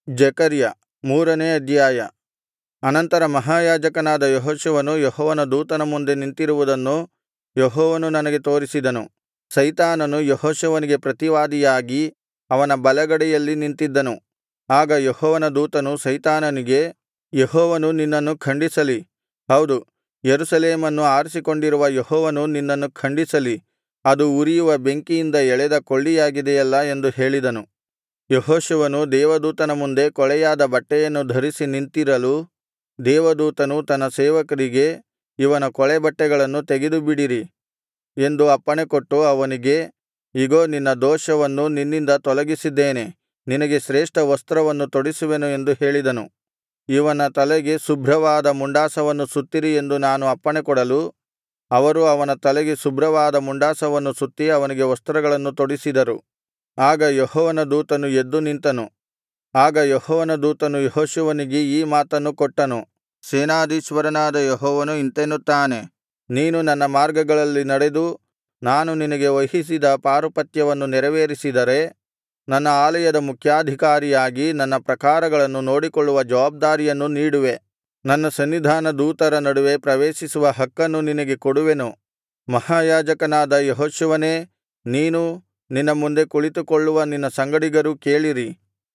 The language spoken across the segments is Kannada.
ಜೆಕರ್ಯ ಮೂರನೇ ಅಧ್ಯಾಯ ಅನಂತರ ಮಹಾಯಾಜಕನಾದ ಯೆಹೋಶುವನು ಯೆಹೋವನ ದೂತನ ಮುಂದೆ ನಿಂತಿರುವುದನ್ನು ಯೆಹೋವನು ನನಗೆ ತೋರಿಸಿದನು ಸೈತಾನನು ಯೆಹೋಶುವನಿಗೆ ಪ್ರತಿವಾದಿಯಾಗಿ ಅವನ ಬಲಗಡೆಯಲ್ಲಿ ನಿಂತಿದ್ದನು ಆಗ ಯೆಹೋವನ ದೂತನು ಸೈತಾನನಿಗೆ ಯೆಹೋವನು ನಿನ್ನನ್ನು ಖಂಡಿಸಲಿ ಹೌದು ಯೆರೂಸಲೇಮನ್ನು ಆರಿಸಿಕೊಂಡಿರುವ ಯೆಹೋವನು ನಿನ್ನನ್ನು ಖಂಡಿಸಲಿ ಅದು ಉರಿಯುವ ಬೆಂಕಿಯಿಂದ ಎಳೆದ ಕೊಳ್ಳಿಯಾಗಿದೆಯಲ್ಲಾ ಎಂದು ಹೇಳಿದನು ಯೆಹೋಶುವನು ದೇವದೂತನ ಮುಂದೆ ಕೊಳೆಯಾದ ಬಟ್ಟೆಯನ್ನು ಧರಿಸಿ ನಿಂತಿರಲು ದೇವದೂತನು ತನ್ನ ಸೇವಕರಿಗೆ ಇವನ ಕೊಳೆಬಟ್ಟೆಗಳನ್ನು ತೆಗೆದುಬಿಡಿರಿ ಎಂದು ಅಪ್ಪಣೆಕೊಟ್ಟು ಅವನಿಗೆ ಇಗೋ ನಿನ್ನ ದೋಷವನ್ನು ನಿನ್ನಿಂದ ತೊಲಗಿಸಿದ್ದೇನೆ ನಿನಗೆ ಶ್ರೇಷ್ಠ ವಸ್ತ್ರವನ್ನು ತೊಡಿಸುವೆನು ಎಂದು ಹೇಳಿದನು ಇವನ ತಲೆಗೆ ಶುಭ್ರವಾದ ಮುಂಡಾಸವನ್ನು ಸುತ್ತಿರಿ ಎಂದು ನಾನು ಅಪ್ಪಣೆಕೊಡಲು ಅವರು ಅವನ ತಲೆಗೆ ಶುಭ್ರವಾದ ಮುಂಡಾಸವನ್ನು ಸುತ್ತಿ ಅವನಿಗೆ ವಸ್ತ್ರಗಳನ್ನು ತೊಡಿಸಿದರು ಆಗ ಯೆಹೋವನ ದೂತನು ಎದ್ದು ನಿಂತನು ಆಗ ಯೆಹೋವನ ದೂತನು ಯೆಹೋಶುವನಿಗೆ ಈ ಮಾತನ್ನು ಕೊಟ್ಟನು ಸೇನಾಧೀಶ್ವರನಾದ ಯೆಹೋವನು ಇಂತೆನ್ನುತ್ತಾನೆ ನೀನು ನನ್ನ ಮಾರ್ಗಗಳಲ್ಲಿ ನಡೆದು ನಾನು ನಿನಗೆ ವಹಿಸಿದ ಪಾರುಪತ್ಯವನ್ನು ನೆರವೇರಿಸಿದರೆ ನನ್ನ ಆಲಯದ ಮುಖ್ಯಾಧಿಕಾರಿಯಾಗಿ ನನ್ನ ಪ್ರಾಕಾರಗಳನ್ನು ನೋಡಿಕೊಳ್ಳುವ ಜವಾಬ್ದಾರಿಯನ್ನು ನೀಡುವೆ ನನ್ನ ಸನ್ನಿಧಾನ ದೂತರ ನಡುವೆ ಪ್ರವೇಶಿಸುವ ಹಕ್ಕನ್ನು ನಿನಗೆ ಕೊಡುವೆನು ಮಹಾಯಾಜಕನಾದ ಯೆಹೋಶುವನೇ ನೀನೂ ನಿನ್ನ ಮುಂದೆ ಕುಳಿತುಕೊಳ್ಳುವ ನಿನ್ನ ಸಂಗಡಿಗರೂ ಕೇಳಿರಿ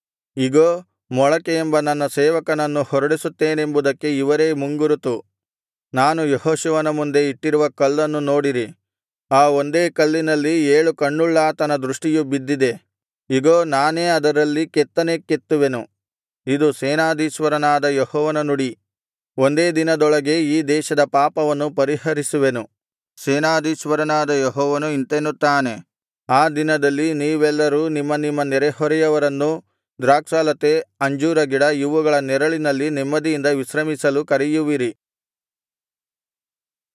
ಇಗೋ ಮೊಳಕೆ ಎಂಬ ನನ್ನ ಸೇವಕನನ್ನು ಹೊರಡಿಸುತ್ತೇನೆಂಬುದಕ್ಕೆ ಇವರೇ ಮುಂಗುರುತು ನಾನು ಯೆಹೋಶುವನ ಮುಂದೆ ಇಟ್ಟಿರುವ ಕಲ್ಲನ್ನು ನೋಡಿರಿ ಆ ಒಂದೇ ಕಲ್ಲಿನಲ್ಲಿ ಏಳು ಕಣ್ಣುಳ್ಳಾತನ ದೃಷ್ಟಿಯು ಬಿದ್ದಿದೆ ಇಗೋ ನಾನೇ ಅದರಲ್ಲಿ ಕೆತ್ತನೆ ಕೆತ್ತುವೆನು ಇದು ಸೇನಾಧೀಶ್ವರನಾದ ಯೆಹೋವನ ನುಡಿ ಒಂದೇ ದಿನದೊಳಗೆ ಈ ದೇಶದ ಪಾಪವನ್ನು ಪರಿಹರಿಸುವೆನು ಸೇನಾಧೀಶ್ವರನಾದ ಯೆಹೋವನು ಇಂತೆನ್ನುತ್ತಾನೆ ಆ ದಿನದಲ್ಲಿ ನೀವೆಲ್ಲರೂ ನಿಮ್ಮ ನಿಮ್ಮ ನೆರೆಹೊರೆಯವರನ್ನು ದ್ರಾಕ್ಷಾಲತೆ ಅಂಜೂರ ಗಿಡ ಇವುಗಳ ನೆರಳಿನಲ್ಲಿ ನೆಮ್ಮದಿಯಿಂದ ವಿಶ್ರಮಿಸಲು ಕರೆಯುವಿರಿ